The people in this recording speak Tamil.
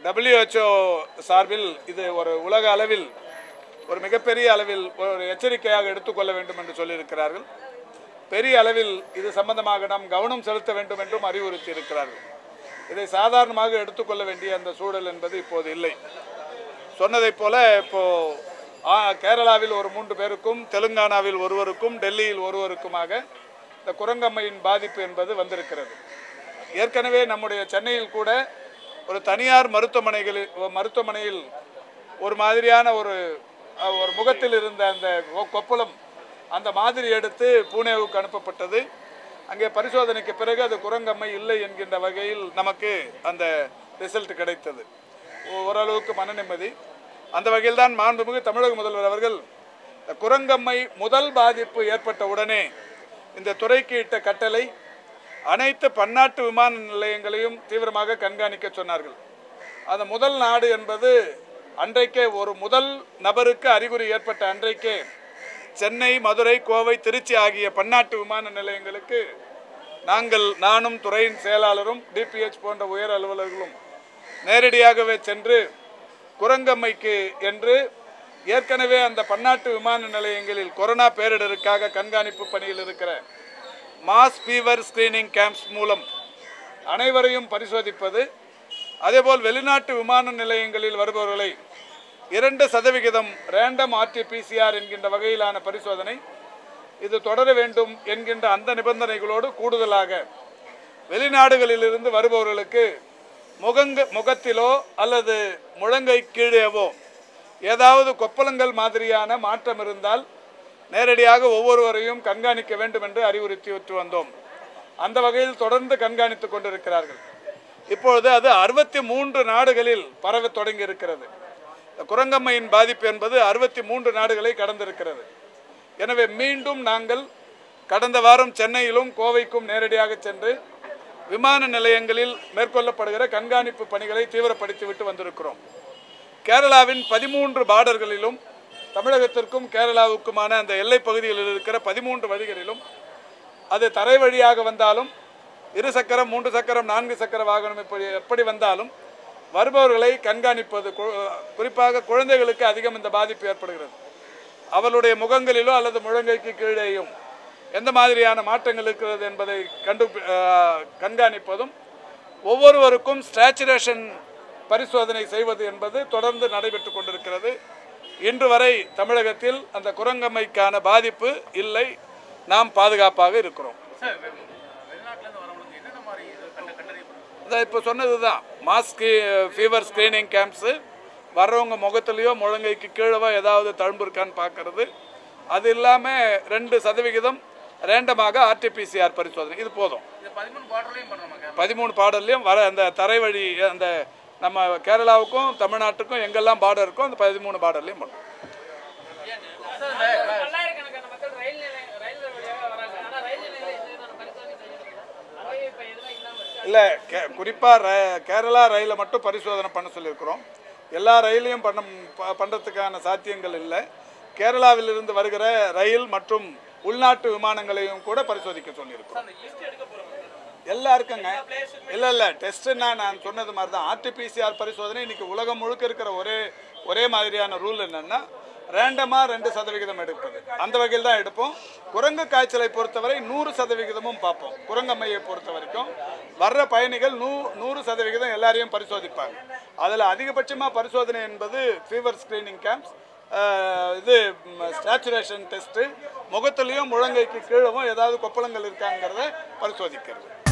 WHO சார்பில் இது ஒரு உலக அளவில் ஒரு மிகப்பெரிய அளவில் ஒரு எச்சரிக்கையாக எடுத்துக்கொள்ள வேண்டும் என்று சொல்லியிருக்கிறார்கள் பெரிய அளவில் இது சம்பந்தமாக நாம் கவனம் செலுத்த வேண்டும் என்றும் அறிவுறுத்தி இருக்கிறார்கள் இதை சாதாரணமாக எடுத்துக்கொள்ள வேண்டிய அந்த சூழல் என்பது இப்போது இல்லை சொன்னதைப் போல இப்போ ஆ, கேரளாவில் ஒரு மூன்று பேருக்கும் தெலுங்கானாவில் ஒருவருக்கும் டெல்லியில் ஒருவருக்குமாக இந்த குரங்கம்மையின் பாதிப்பு என்பது வந்திருக்கிறது ஏற்கனவே நம்முடைய சென்னையில் கூட ஒரு தனியார் மருத்துவமனைகளில் மருத்துவமனையில் ஒரு மாதிரியான ஒரு அஹ், ஒரு முகத்தில் இருந்த அந்த கொ- கொப்பளம் அந்த மாதிரி எடுத்து பூனேவுக்கு அனுப்பப்பட்டது அங்கே பரிசோதனைக்கு பிறகு அது குரங்கம்மை இல்லை என்கின்ற வகையில் நமக்கு அந்த ரிசல்ட் கிடைத்தது ஓ- ஓரளவுக்கு மன நிம்மதி அந்த வகையில் தான் மாண்புமிகு தமிழக முதல்வர் அவர்கள் இந்த குரங்கம்மை முதல் பாதிப்பு ஏற்பட்ட உடனே இந்த துறைக்கு இட்ட கட்டளை அனைத்து பன்னாட்டு விமான நிலையங்களையும் தீவிரமாக கண்காணிக்க சொன்னார்கள் அந்த முதல் நாடு என்பது அன்றைக்கே ஒரு முதல் நபருக்கு அறிகுறி ஏற்பட்ட அன்றைக்கே சென்னை மதுரை கோவை திருச்சி ஆகிய பன்னாட்டு விமான நிலையங்களுக்கு நாங்கள் நானும் துறையின் செயலாளரும் டிபிஎச் போன்ற உயர் அலுவலர்களும் நேரடியாகவே சென்று குரங்கம்மைக்கு என்று ஏற்கனவே அந்த பன்னாட்டு விமான நிலையங்களில் கொரோனா பேரிடருக்காக கண்காணிப்பு பணியில் இருக்கிற மாஸ் ஃபீவர் ஸ்கிரீனிங் கேம்ப்ஸ் மூலம் அனைவரையும் பரிசோதிப்பது அதேபோல் வெளிநாட்டு விமான நிலையங்களில் வருபவர்களை இரண்டு சதவிகிதம் ரேண்டம் ஆர்டிபிசிஆர் என்கின்ற வகையிலான பரிசோதனை இது தொடர வேண்டும் என்கின்ற அந்த நிபந்தனைகளோடு கூடுதலாக வெளிநாடுகளிலிருந்து வருபவர்களுக்கு முகங்க முகத்திலோ அல்லது முழங்கை கீழேவோ ஏதாவது கொப்பளங்கள் மாதிரியான மாற்றம் இருந்தால் நேரடியாக ஒவ்வொருவரையும் கண்காணிக்க வேண்டும் என்று அறிவுறுத்தி விட்டு வந்தோம் அந்த வகையில் தொடர்ந்து கண்காணித்துக் கொண்டிருக்கிறார்கள் இப்பொழுது அது அறுபத்தி மூன்று நாடுகளில் பரவ தொடங்கி இருக்கிறது இந்த குரங்கம்மையின் பாதிப்பு என்பது அறுபத்தி மூன்று நாடுகளை கடந்திருக்கிறது எனவே மீண்டும் நாங்கள் கடந்த வாரம் சென்னையிலும் கோவைக்கும் நேரடியாக சென்று விமான நிலையங்களில் மேற்கொள்ளப்படுகிற கண்காணிப்பு பணிகளை தீவிரப்படுத்திவிட்டு வந்திருக்கிறோம் கேரளாவின் பதிமூன்று பார்டர்களிலும் தமிழகத்திற்கும் கேரளாவுக்குமான அந்த எல்லை பகுதிகளில் இருக்கிற பதிமூன்று வழிகளிலும் அது தரை வழியாக வந்தாலும் இரு சக்கரம் மூன்று சக்கரம் நான்கு சக்கர வாகனம் எப்படி எப்படி வந்தாலும் வருபவர்களை கண்காணிப்பது கு- குறிப்பாக குழந்தைகளுக்கு அதிகம் இந்த பாதிப்பு ஏற்படுகிறது அவளுடைய முகங்களிலோ அல்லது முழங்கைக்கு கீழேயும் எந்த மாதிரியான மாற்றங்கள் இருக்கிறது என்பதை கண்டு அஹ், கண்காணிப்பதும் ஒவ்வொருவருக்கும் ஸ்டாச்சுரேஷன் பரிசோதனை செய்வது என்பது தொடர்ந்து நடைபெற்று கொண்டிருக்கிறது இன்று வரை தமிழகத்தில் அந்த குரங்கம்மைக்கான பாதிப்பு இல்லை நாம் பாதுகாப்பாக இருக்கிறோம் சார் வெ- வெளிநாட்டிலேருந்து வரவங்களுக்கு என்னென்ன மாதிரி இது கண்ட கண்டறியப்படுது அதான் இப்போ சொன்னது தான் மாஸ்க் ஃபீவர் ஸ்க்ரீனிங் கேம்ப்ஸு வர்றவங்க முகத்துலேயோ முழங்கைக்கு கீழவோ ஏதாவது தழும்பு இருக்கான்னு பார்க்கறது அது இல்லாமல் ரெண்டு சதவிகிதம் ரேண்டமாக ஆர்டிபிசிஆர் பரிசோதனை இது போதும் இது பதிமூணு பார்டர்லையும் பண்ணுறோமா கேரளா பதிமூணு பாடல்லையும் வர அந்த தரை வழி அந்த நம்ம கேரளாவுக்கும் தமிழ்நாட்டுக்கும் எங்கெல்லாம் பார்டர் இருக்கோ அந்த பதிமூணு பார்டர்லையும் பண்ணும் சார் இந்த க- பல்லாயிரக்கணக்கான மக்கள் ரயில் நிலையம் ரயில் வழியாக வராங்க ஆனா ரயில் நிலையங்கள் எந்த விதமான பரிசோதனை செய்யறதில்ல அதுவே இப்ப எதுவும் இல்லாம இருக்கு இல்லை கே குறிப்பாக கேரளா ரயிலை மட்டும் பரிசோதனை பண்ண சொல்லியிருக்கிறோம் எல்லா ரயிலையும் பண்ண ப- பண்ணுறதுக்கான சாத்தியங்கள் இல்லை கேரளாவிலிருந்து வருகிற ரயில் மற்றும் உள்நாட்டு விமானங்களையும் கூட பரிசோதிக்க சொல்லியிருக்கிறோம் அந்த லிஸ்ட் எடுக்க போகிறோம் எல்லாருக்குங்க இல்லை இல்லை டெஸ்ட்டுன்னா நான் சொன்னது மாதிரி தான் ஆர்டிபிசிஆர் பரிசோதனை இன்னைக்கு உலகம் முழுக்க இருக்கிற ஒரே ஒரே மாதிரியான ரூல் என்னன்னா ரேண்டமாக ரெண்டு சதவிகிதம் எடுப்பது அந்த வகையில் தான் எடுப்போம் குரங்கு காய்ச்சலை பொறுத்தவரை நூறு சதவிகிதமும் பார்ப்போம் குரங்கம்மையை பொறுத்த வரைக்கும் வர்ற பயணிகள் நூ நூறு சதவிகிதம் எல்லாரையும் பரிசோதிப்பாங்க அதில் அதிகபட்சமாக பரிசோதனை என்பது ஃபீவர் ஸ்க்ரீனிங் கேம்ப்ஸ் இது ஸ்டாச்சுரேஷன் டெஸ்ட்டு முகத்துலேயும் முழங்கைக்கு கீழவும் ஏதாவது கொப்பளங்கள் இருக்காங்கிறத பரிசோதிக்கிறது